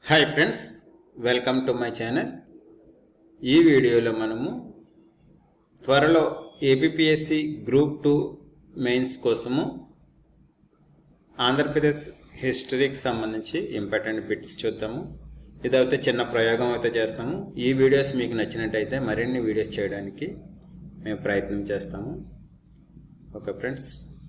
hi friends welcome to my channel ఈ వీడియోలో మనము త్వరలో ఏపీఎస్సి గ్రూప్ టూ మెయిన్స్ కోసము ఆంధ్రప్రదేశ్ హిస్టరీకి సంబంధించి ఇంపార్టెంట్ బిట్స్ చూద్దాము ఇదైతే చిన్న ప్రయోగం అయితే చేస్తాము ఈ వీడియోస్ మీకు నచ్చినట్టయితే మరిన్ని వీడియోస్ చేయడానికి మేము ప్రయత్నం చేస్తాము ఓకే ఫ్రెండ్స్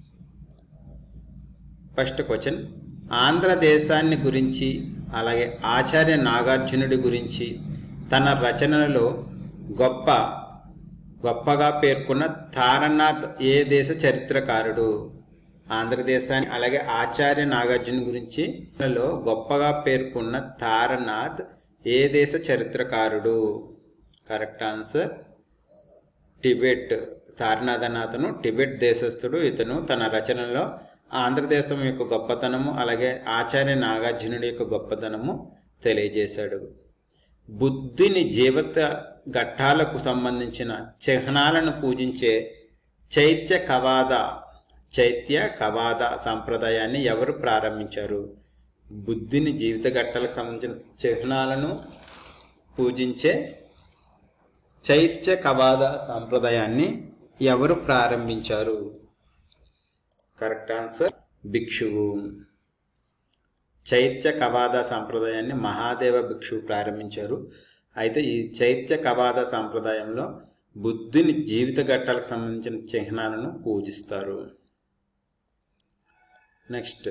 ఫస్ట్ క్వశ్చన్ ఆంధ్రదేశాన్ని గురించి అలాగే ఆచార్య నాగార్జునుడి గురించి తన రచనలలో గొప్ప గొప్పగా పేర్కొన్న తారనాథ్ ఏ దేశ చరిత్రకారుడు ఆంధ్రదేశాన్ని అలాగే ఆచార్య నాగార్జున గురించి లో గొప్పగా పేర్కొన్న తారనాథ్ ఏ దేశ చరిత్రకారుడు కరెక్ట్ ఆన్సర్ టిబెట్ తారనాథ్ అన్న అతను టిబెట్ దేశస్థుడు ఇతను తన రచనలో ఆంధ్రదేశం యొక్క గొప్పతనము అలాగే ఆచార్య నాగార్జునుడి యొక్క గొప్పతనము తెలియజేశాడు బుద్ధిని జీవిత ఘట్టాలకు సంబంధించిన చిహ్నాలను పూజించే చైత్య కవాద చైత్య కవాద సాంప్రదాయాన్ని ఎవరు ప్రారంభించారు బుద్ధిని జీవిత ఘట్టాలకు సంబంధించిన చిహ్నాలను పూజించే చైత్య కవాద సాంప్రదాయాన్ని ఎవరు ప్రారంభించారు కరెక్ట్ ఆన్సర్ భిక్షువు చైత్య కవాద సాంప్రదాయాన్ని మహాదేవ భిక్షువు ప్రారంభించారు అయితే ఈ చైత్య కవాద సాంప్రదాయంలో బుద్ధుని జీవిత ఘట్టాలకు సంబంధించిన చిహ్నాలను పూజిస్తారు నెక్స్ట్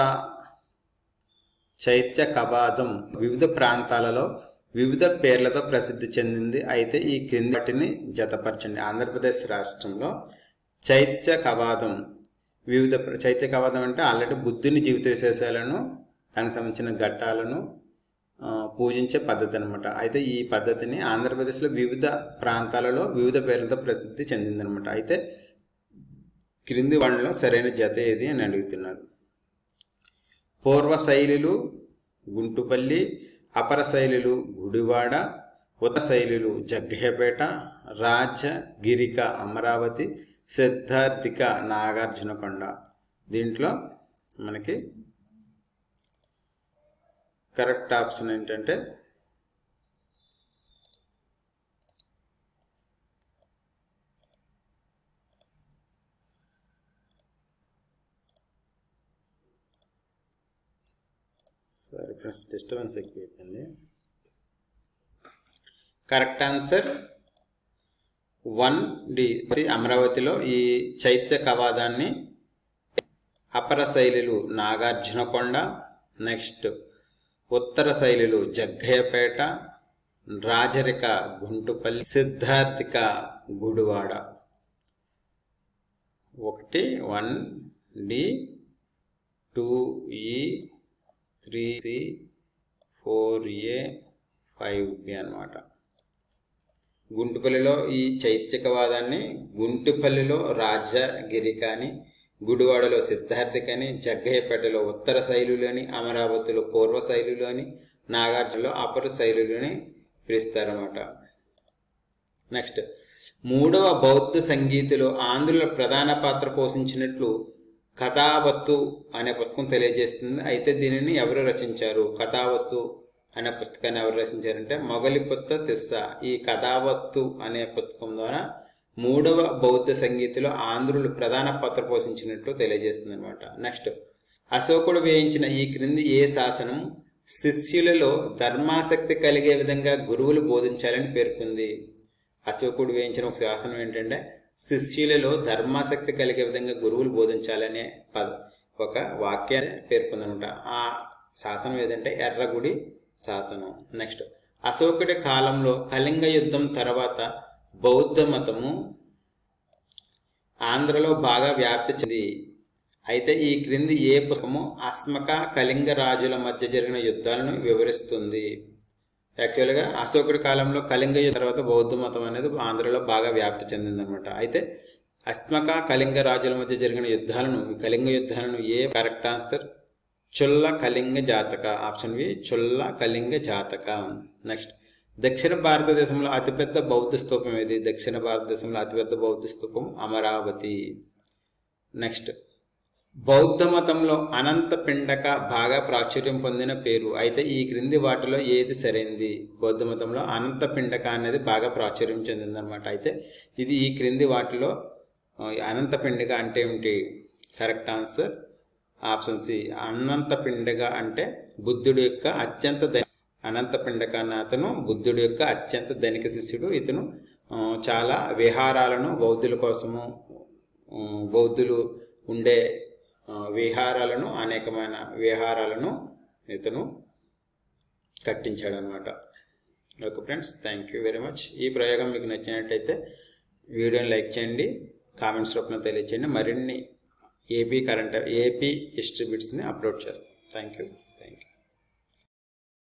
చైత్య కవాదం వివిధ ప్రాంతాలలో వివిధ పేర్లతో ప్రసిద్ధి చెందింది అయితే ఈ క్రింది వాటిని జతపరచండి ఆంధ్రప్రదేశ్ రాష్ట్రంలో చైత్య కవాదం వివిధ చైత్య కవాదం అంటే ఆల్రెడీ బుద్ధుని జీవిత విశేషాలను దానికి సంబంధించిన ఘట్టాలను పూజించే పద్ధతి అనమాట అయితే ఈ పద్ధతిని ఆంధ్రప్రదేశ్లో వివిధ ప్రాంతాలలో వివిధ పేర్లతో ప్రసిద్ధి చెందిందనమాట అయితే క్రింది వాళ్ళలో సరైన జత ఏది అని అడుగుతున్నారు పూర్వ శైలులు గుంటుపల్లి అపర శైలులు గుడివాడ ఉత్తర శైలులు జగ్గయ్యపేట రాజగిరిక అమరావతి సిద్ధార్థిక నాగార్జునకొండ దీంట్లో మనకి కరెక్ట్ ఆప్షన్ ఏంటంటే సరే ఫ్రెండ్స్ డిస్టర్బెన్స్ ఎక్కువైపోయింది కరెక్ట్ ఆన్సర్ వన్ డి అమరావతిలో ఈ చైత్య కవాదాన్ని అపర శైలులు నాగార్జునకొండ నెక్స్ట్ ఉత్తర శైలులు జగ్గయ్యపేట రాజరిక గుంటుపల్లి సిద్ధార్థిక గుడివాడ ఒకటి one D two E three C four A five B అనమాట గుంటుపల్లిలో ఈ చైత్యకవాదాన్ని గుంటుపల్లిలో రాజగిరి కానీ గుడివాడలో సిద్ధార్థికని జగ్గయ్యపేటలో ఉత్తర శైలులని అమరావతిలో పూర్వ శైలులని నాగార్జునలో అపర శైలులని పిలుస్తారన్నమాట నెక్స్ట్ మూడవ బౌద్ధ సంగీతిలో ఆంధ్రుల ప్రధాన పాత్ర పోషించినట్లు కథావత్తు అనే పుస్తకం తెలియజేస్తుంది అయితే దీనిని ఎవరు రచించారు కథావత్తు అనే పుస్తకాన్ని ఎవరు రచించారంటే మొగలిపుత్త తిస్స ఈ కథావత్తు అనే పుస్తకం ద్వారా మూడవ బౌద్ధ సంగీతిలో ఆంధ్రులు ప్రధాన పాత్ర పోషించినట్లు తెలియజేస్తుంది అనమాట నెక్స్ట్ అశోకుడు వేయించిన ఈ క్రింది ఏ శాసనం శిష్యులలో ధర్మాసక్తి కలిగే విధంగా గురువులు బోధించాలని పేర్కొంది అశోకుడు వేయించిన ఒక శాసనం ఏంటంటే శిష్యులలో ధర్మాసక్తి కలిగే విధంగా గురువులు బోధించాలనే పద ఒక వాక్యాన్ని పేర్కొందనమాట ఆ శాసనం ఏదంటే ఎర్రగుడి శాసనం నెక్స్ట్ అశోకుడి కాలంలో కళింగ యుద్ధం తర్వాత బౌద్ధ మతము ఆంధ్రలో బాగా వ్యాప్తి చెంది అయితే ఈ క్రింది ఏ పుస్తకము అస్మక కళింగ రాజుల మధ్య జరిగిన యుద్ధాలను వివరిస్తుంది యాక్చువల్గా అశోకుడి కాలంలో కళింగ యుద్ధం తర్వాత బౌద్ధ మతం అనేది ఆంధ్రలో బాగా వ్యాప్తి చెందిందనమాట అయితే అస్మక కళింగ రాజుల మధ్య జరిగిన యుద్ధాలను కళింగ యుద్ధాలను ఏ కరెక్ట్ ఆన్సర్ చుల్ల కళింగ జాతక ఆప్షన్ వి చుల్ల కళింగ జాతక నెక్స్ట్ దక్షిణ భారతదేశంలో అతిపెద్ద బౌద్ధ స్తూపం ఏది దక్షిణ భారతదేశంలో అతిపెద్ద బౌద్ధ స్తూపం అమరావతి నెక్స్ట్ బౌద్ధ మతంలో అనంత పిండక బాగా ప్రాచుర్యం పొందిన పేరు అయితే ఈ క్రింది వాటిలో ఏది సరైంది బౌద్ధ మతంలో అనంత పిండక అనేది బాగా ప్రాచుర్యం చెందిందనమాట అయితే ఇది ఈ క్రింది వాటిలో ఆ, అనంత పిండిక అంటే ఏమిటి కరెక్ట్ ఆన్సర్ ఆప్షన్ సి అనంత పిండగ అంటే బుద్ధుడి యొక్క అత్యంత ధని అనంత పిండక అన్న అతను బుద్ధుడి యొక్క అత్యంత ధనిక శిష్యుడు ఇతను ఆ, చాలా విహారాలను బౌద్ధుల కోసము ఆ, బౌద్ధులు ఉండే ఆ, విహారాలను అనేకమైన విహారాలను ఇతను కట్టించాడు అనమాట okay friends thank you very much ఈ ప్రయోగం మీకు నచ్చినట్టయితే వీడియోని లైక్ చేయండి కామెంట్స్ రూపంలో తెలియచేయండి మరిన్ని ఏపీ కరెంట్ ఏపీ హిస్టరీ బిట్స్ని అప్లోడ్ చేస్తాం థ్యాంక్ యూ